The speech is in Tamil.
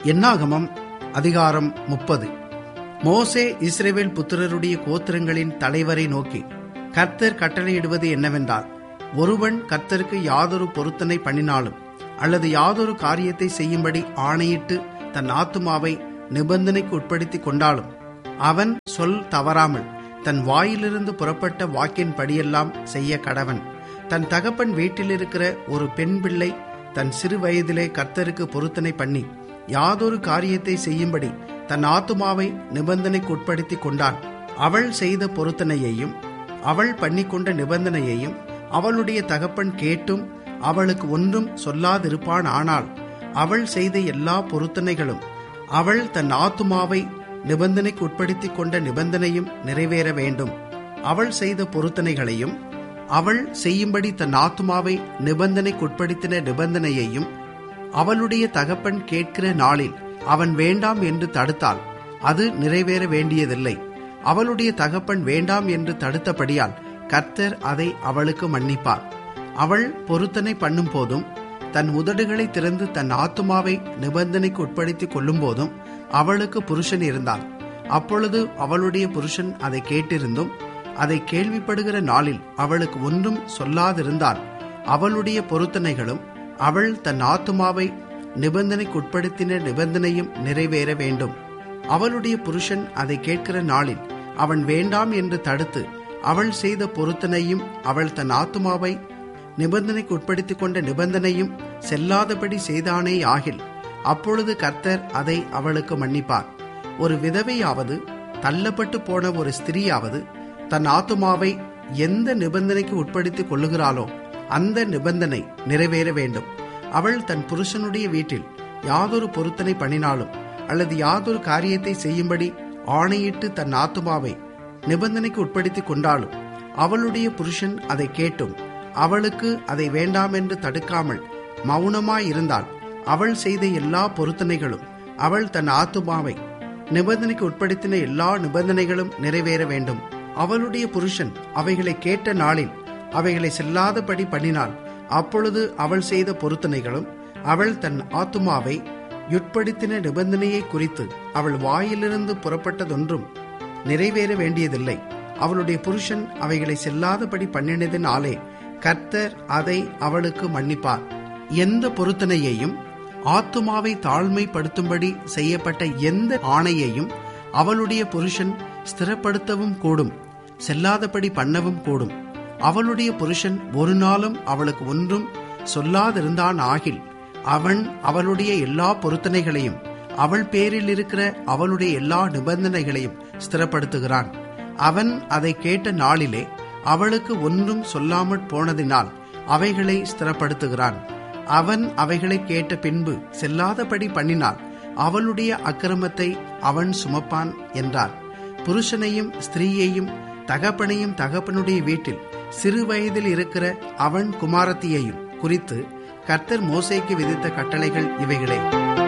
என்னாகமம் அதிகாரம் முப்பது மோசே இஸ்ரேவேல் புத்திரருடைய கோத்திரங்களின் தலைவரை நோக்கி கர்த்தர் கட்டளையிடுவது என்னவென்றால் ஒருவன் கர்த்தருக்கு யாதொரு பொருத்தனை பண்ணினாலும் அல்லது யாதொரு காரியத்தை செய்யும்படி ஆணையிட்டு தன் ஆத்துமாவை நிபந்தனைக்கு உட்படுத்திக் கொண்டாலும் அவன் சொல் தவறாமல் தன் வாயிலிருந்து புறப்பட்ட வாக்கின் படியெல்லாம் செய்ய கடவன் தன் தகப்பன் வீட்டில் இருக்கிற ஒரு பெண் பிள்ளை தன் சிறு வயதிலே கர்த்தருக்கு பொருத்தனை பண்ணி யாதொரு காரியத்தை செய்யும்படி தன் ஆத்துமாவை நிபந்தனைக்கு உட்படுத்திக் கொண்டான் அவள் செய்த பொருத்தனையையும் அவள் பண்ணிக்கொண்ட நிபந்தனையையும் அவளுடைய தகப்பன் கேட்டும் அவளுக்கு ஒன்றும் சொல்லாதிருப்பான் ஆனால் அவள் செய்த எல்லா பொருத்தனைகளும் அவள் தன் ஆத்துமாவை நிபந்தனைக்கு உட்படுத்திக் கொண்ட நிபந்தனையும் நிறைவேற வேண்டும் அவள் செய்த பொருத்தனைகளையும் அவள் செய்யும்படி தன் ஆத்துமாவை நிபந்தனைக்கு உட்படுத்தின நிபந்தனையையும் அவளுடைய தகப்பன் கேட்கிற நாளில் அவன் வேண்டாம் என்று தடுத்தால் அது நிறைவேற வேண்டியதில்லை அவளுடைய தகப்பன் வேண்டாம் என்று தடுத்தபடியால் கர்த்தர் அதை அவளுக்கு மன்னிப்பார் அவள் பொருத்தனை பண்ணும் போதும் தன் உதடுகளை திறந்து தன் ஆத்துமாவை நிபந்தனைக்கு உட்படுத்திக் கொள்ளும் போதும் அவளுக்கு புருஷன் இருந்தான் அப்பொழுது அவளுடைய புருஷன் அதை கேட்டிருந்தும் அதை கேள்விப்படுகிற நாளில் அவளுக்கு ஒன்றும் சொல்லாதிருந்தால் அவளுடைய பொருத்தனைகளும் அவள் தன் ஆத்துமாவை நிபந்தனைக்கு உட்படுத்தின நிபந்தனையும் நிறைவேற வேண்டும் அவளுடைய புருஷன் அதை கேட்கிற நாளில் அவன் வேண்டாம் என்று தடுத்து அவள் செய்த பொருத்தனையும் அவள் தன் ஆத்துமாவை நிபந்தனைக்கு உட்படுத்திக் கொண்ட நிபந்தனையும் செல்லாதபடி செய்தானே ஆகில் அப்பொழுது கர்த்தர் அதை அவளுக்கு மன்னிப்பார் ஒரு விதவையாவது தள்ளப்பட்டு போன ஒரு ஸ்திரீயாவது தன் ஆத்துமாவை எந்த நிபந்தனைக்கு உட்படுத்திக் கொள்ளுகிறாளோ அந்த நிபந்தனை நிறைவேற வேண்டும் அவள் தன் புருஷனுடைய வீட்டில் யாதொரு பொருத்தனை பண்ணினாலும் அல்லது யாதொரு காரியத்தை செய்யும்படி ஆணையிட்டு தன் ஆத்துமாவை நிபந்தனைக்கு உட்படுத்திக் கொண்டாலும் அவளுடைய புருஷன் அதை கேட்டும் அவளுக்கு அதை வேண்டாம் என்று தடுக்காமல் மௌனமாயிருந்தால் அவள் செய்த எல்லா பொருத்தனைகளும் அவள் தன் ஆத்துமாவை நிபந்தனைக்கு உட்படுத்தின எல்லா நிபந்தனைகளும் நிறைவேற வேண்டும் அவளுடைய புருஷன் அவைகளை கேட்ட நாளில் அவைகளை செல்லாதபடி பண்ணினாள் அப்பொழுது அவள் செய்த பொருத்தனைகளும் அவள் தன் ஆத்துமாவை யுட்படுத்தின நிபந்தனையை குறித்து அவள் வாயிலிருந்து புறப்பட்டதொன்றும் நிறைவேற வேண்டியதில்லை அவளுடைய புருஷன் அவைகளை செல்லாதபடி பண்ணினதினாலே கர்த்தர் அதை அவளுக்கு மன்னிப்பார் எந்த பொருத்தனையையும் ஆத்துமாவை தாழ்மைப்படுத்தும்படி செய்யப்பட்ட எந்த ஆணையையும் அவளுடைய புருஷன் ஸ்திரப்படுத்தவும் கூடும் செல்லாதபடி பண்ணவும் கூடும் அவளுடைய புருஷன் ஒரு நாளும் அவளுக்கு ஒன்றும் சொல்லாதிருந்தான் ஆகில் அவன் அவளுடைய எல்லா பொருத்தனைகளையும் அவள் பேரில் இருக்கிற அவளுடைய எல்லா நிபந்தனைகளையும் ஸ்திரப்படுத்துகிறான் அவன் அதை கேட்ட நாளிலே அவளுக்கு ஒன்றும் சொல்லாமற் போனதினால் அவைகளை ஸ்திரப்படுத்துகிறான் அவன் அவைகளை கேட்ட பின்பு செல்லாதபடி பண்ணினால் அவளுடைய அக்கிரமத்தை அவன் சுமப்பான் என்றார் புருஷனையும் ஸ்திரீயையும் தகப்பனையும் தகப்பனுடைய வீட்டில் சிறு வயதில் இருக்கிற அவன் குமாரத்தியையும் குறித்து கர்த்தர் மோசைக்கு விதித்த கட்டளைகள் இவைகளே